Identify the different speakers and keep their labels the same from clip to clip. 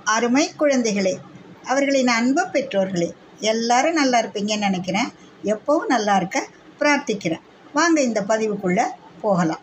Speaker 1: அருமை குழந்தைகளே அவர்களின் அன்பு பெற்றோர்களே எல்லாரும் நல்லா இருப்பீங்கன்னு நினைக்கிறேன் எப்பவும் நல்லா இருக்க பிரார்த்திக்கிறேன் வாங்க இந்த பதிவுக்குள்ளே போகலாம்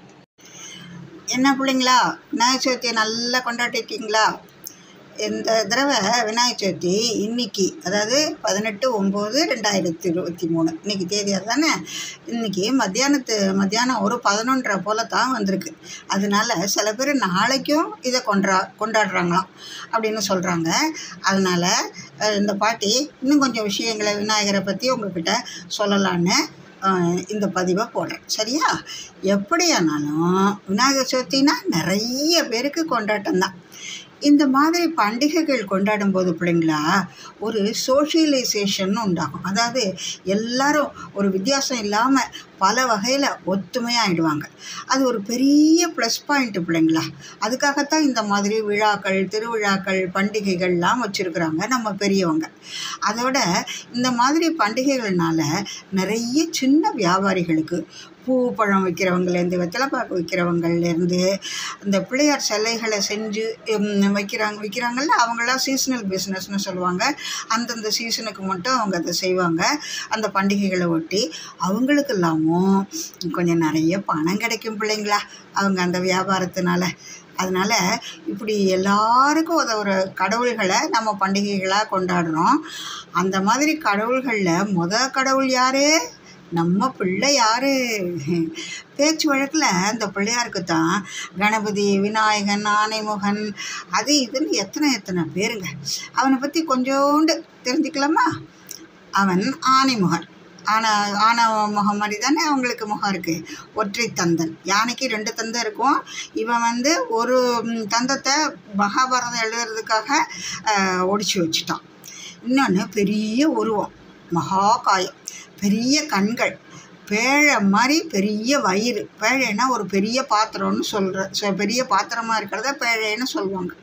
Speaker 1: என்ன பிள்ளைங்களா விநாயகர் சதுர்த்தியை நல்லா கொண்டாடிருக்கீங்களா இந்த தடவை விநாயகர் சதுர்த்தி இன்னைக்கு அதாவது பதினெட்டு ஒம்பது ரெண்டாயிரத்தி இருபத்தி மூணு இன்னைக்கு தேதி தானே இன்னைக்கு மத்தியானத்து மத்தியானம் ஒரு பதினொன்றரை போல தான் வந்திருக்கு அதனால சில பேர் நாளைக்கும் இதை கொண்டா கொண்டாடுறாங்களாம் அப்படின்னு சொல்கிறாங்க அதனால் அஹ், இந்த பாட்டி இன்னும் கொஞ்சம் விஷயங்களை விநாயகரை பற்றி உங்ககிட்ட சொல்லலான்னு அஹ், இந்த பதிவை போடுறேன் சரியா எப்படியானாலும் விநாயகர் சதுர்த்தினா நிறைய பேருக்கு கொண்டாட்டம் தான் இந்த மாதிரி பண்டிகைகள் கொண்டாடும் போது பிள்ளைங்களா ஒரு சோஷியலைசேஷன் உண்டாகும் அதாவது எல்லாரும் ஒரு வித்தியாசம் இல்லாமல் பல வகையில் ஒத்துமையாகிடுவாங்க அது ஒரு பெரிய ப்ளஸ் பாயிண்ட்டு பிள்ளைங்களா அதுக்காகத்தான் இந்த மாதிரி விழாக்கள் திருவிழாக்கள் பண்டிகைகள்லாம் வச்சுருக்குறாங்க நம்ம பெரியவங்க அதோட இந்த மாதிரி பண்டிகைகள்னால நிறைய சின்ன வியாபாரிகளுக்கு பூ பழம் விற்கிறவங்கலேருந்து வெத்தலைப்பாக்கு விற்கிறவங்கலேருந்து இந்த பிள்ளையார் சிலைகளை செஞ்சு ம், வைக்கிறாங்க விற்கிறாங்கல்ல அவங்களாம் சீசனல் பிஸ்னஸ்னு சொல்லுவாங்க அந்தந்த சீசனுக்கு மட்டும் அவங்க அதை செய்வாங்க அந்த பண்டிகைகளை ஒட்டி அவங்களுக்கெல்லாமும் கொஞ்சம் நிறைய பணம் கிடைக்கும் பிள்ளைங்களா அவங்க அந்த வியாபாரத்தினால அதனால் இப்படி எல்லாருக்கும் உதவுற கடவுள்களை நம்ம பண்டிகைகளாக கொண்டாடுறோம் அந்த மாதிரி கடவுள்களில் முத கடவுள் யார் நம்ம பிள்ளை யார் பேச்சு வழக்கில் அந்த பிள்ளையாருக்கு தான் கணபதி விநாயகன் ஆனைமுகன் அது இதுன்னு எத்தனை எத்தனை பேருங்க அவனை பற்றி கொஞ்சோண்டு தெரிஞ்சுக்கலாமா அவன் ஆனைமுகன் ஆன ஆன முகம் மாதிரி தானே அவங்களுக்கு முகம் இருக்குது ஒற்றை தந்தன் யானைக்கு ரெண்டு தந்தம் இருக்கும் இவன் வந்து ஒரு ம், தந்தத்தை மகாபாரதம் எழுதுறதுக்காக ஆஹ், ஒடிச்சு வச்சுட்டான் இன்னொன்று பெரிய உருவம் மகா காயம் பெரிய கண்கள் பேழை மாதிரி பெரிய வயிறு பேழைன்னா ஒரு பெரிய பாத்திரம்னு சொல்கிற சொ பெரிய பாத்திரமாக இருக்கிறத பேழைன்னு சொல்லுவாங்க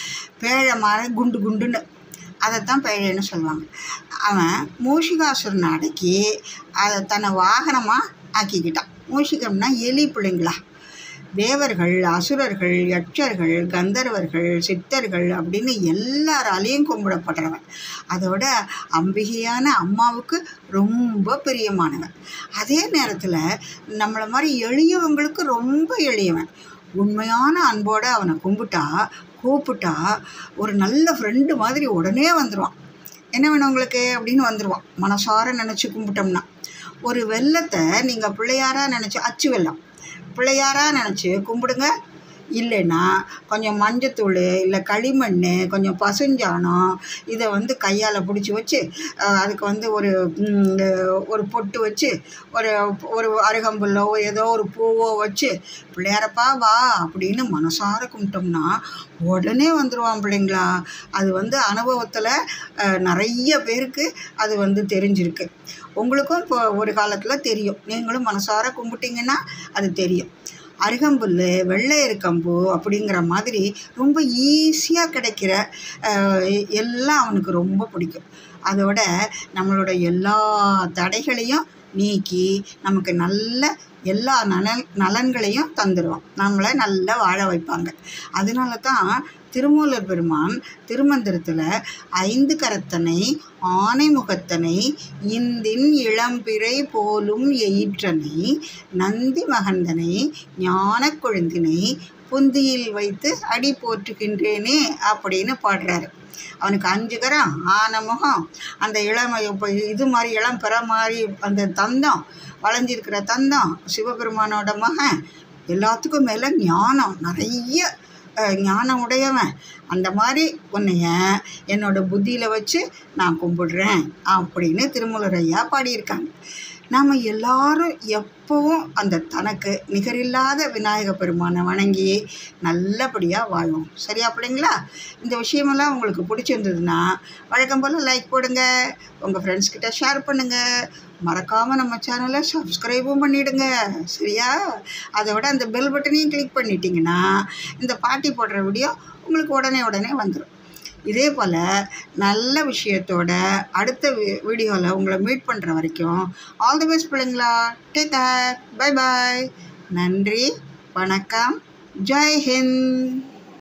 Speaker 1: பேழை மாதிரி குண்டு குண்டுன்னு அதைத்தான் பேழைன்னு சொல்லுவாங்க அவன் மூஷிகாசுரனை அடக்கி அதை தன்னை வாகனமாக ஆக்கிக்கிட்டான் மூஷிகம்னா எலி பிள்ளைங்களா தேவர்கள் அசுரர்கள் யட்சர்கள் கந்தர்வர்கள் சித்தர்கள் அப்படின்னு எல்லாராலையும் கும்பிடப்படுறவன் அதோட அம்பிகையான அம்மாவுக்கு ரொம்ப பிரியமானவன் அதே நேரத்தில் நம்மளை மாதிரி எளியவங்களுக்கு ரொம்ப எளியவன் உண்மையான அன்போடு அவனை கும்பிட்டா கூப்பிட்டா ஒரு நல்ல ஃப்ரெண்டு மாதிரி உடனே வந்துடுவான் என்ன வேணும் உங்களுக்கு அப்படின்னு வந்துடுவான் மனசார நினச்சி கும்பிட்டோம்னா ஒரு வெள்ளத்தை நீங்கள் பிள்ளையாராக நினச்சி அச்சு வெல்லம் பிள்ளையாராக நினச்சி கும்பிடுங்க இல்லைன்னா கொஞ்சம் மஞ்சத்தூள் இல்லை களிமண் கொஞ்சம் பசுஞ்சாணம் இதை வந்து கையால் பிடிச்சி வச்சு அஹ், அதுக்கு வந்து ஒரு ம், ஒரு பொட்டு வச்சு ஒரு ஒரு அருகம்புல்லோ ஏதோ ஒரு பூவோ வச்சு பிள்ளையாரப்பா வா அப்படின்னு மனசார கும்பிட்டோம்னா உடனே வந்துடுவான் பிள்ளைங்களா அது வந்து அனுபவத்தில் நிறைய பேருக்கு அது வந்து தெரிஞ்சிருக்கு உங்களுக்கும் இப்போ ஒரு காலத்தில் தெரியும் நீங்களும் மனசார கும்பிட்டீங்கன்னா அது தெரியும் அருகம்புல் வெள்ளை எருக்கம்பூ அப்படிங்கிற மாதிரி ரொம்ப ஈஸியாக கிடைக்கிற அஹ், எல்லாம் அவனுக்கு ரொம்ப பிடிக்கும் அதோட நம்மளோட எல்லா தடைகளையும் நீக்கி நமக்கு நல்ல எல்லா நலன் நலன்களையும் தந்துடுவான் நம்மளை நல்லா வாழ வைப்பாங்க அதனால தான் திருமூலர் பெருமான் திருமந்திரத்தில் ஐந்து கரத்தனை ஆனைமுகத்தனை இந்தின் இளம்பிறை போலும் எயிற்றனை நந்தி மகந்தனை ஞானக் கொழுந்தினை புந்தியில் வைத்து அடி போற்றுகின்றேனே அப்படின்னு பாடுறாரு அவனுக்கு அஞ்சு கரம் ஆன முகம் அந்த இளம இப்போ இது மாதிரி இளம் பெற மாதிரி அந்த தந்தம் வளைஞ்சிருக்கிற தந்தம் சிவபெருமானோட மகன் எல்லாத்துக்கும் மேலே ஞானம் நிறைய அஹ், ஞானம் உடையவன் அந்த மாதிரி உன்னைய என்னோட புத்தியில் வச்சு நான் கும்பிடுறேன் அப்படின்னு திருமூலர் ஐயா பாடியிருக்காங்க நாம் எல்லாரும் எப்பவும் அந்த தனக்கு நிகரில்லாத விநாயக பெருமானை வணங்கி நல்லபடியாக வாழ்வோம் சரியா பிள்ளைங்களா இந்த விஷயமெல்லாம் உங்களுக்கு பிடிச்சிருந்ததுன்னா வழக்கம் போல் லைக் போடுங்க உங்கள் ஃப்ரெண்ட்ஸ் கிட்ட ஷேர் பண்ணுங்கள் மறக்காமல் நம்ம சேனலை சப்ஸ்கிரைபும் பண்ணிவிடுங்க சரியா அதோட அந்த பெல் பட்டனையும் கிளிக் பண்ணிட்டீங்கன்னா இந்த பாட்டி போடுற வீடியோ உங்களுக்கு உடனே உடனே வந்துடும் இதே போல் நல்ல விஷயத்தோட அடுத்த வீடியோவில் உங்களை மீட் பண்ணுற வரைக்கும் ஆல் தி பெஸ்ட் பிள்ளைங்களா டேக் கேர் பை பாய் நன்றி வணக்கம் ஜெய் ஹிந்த்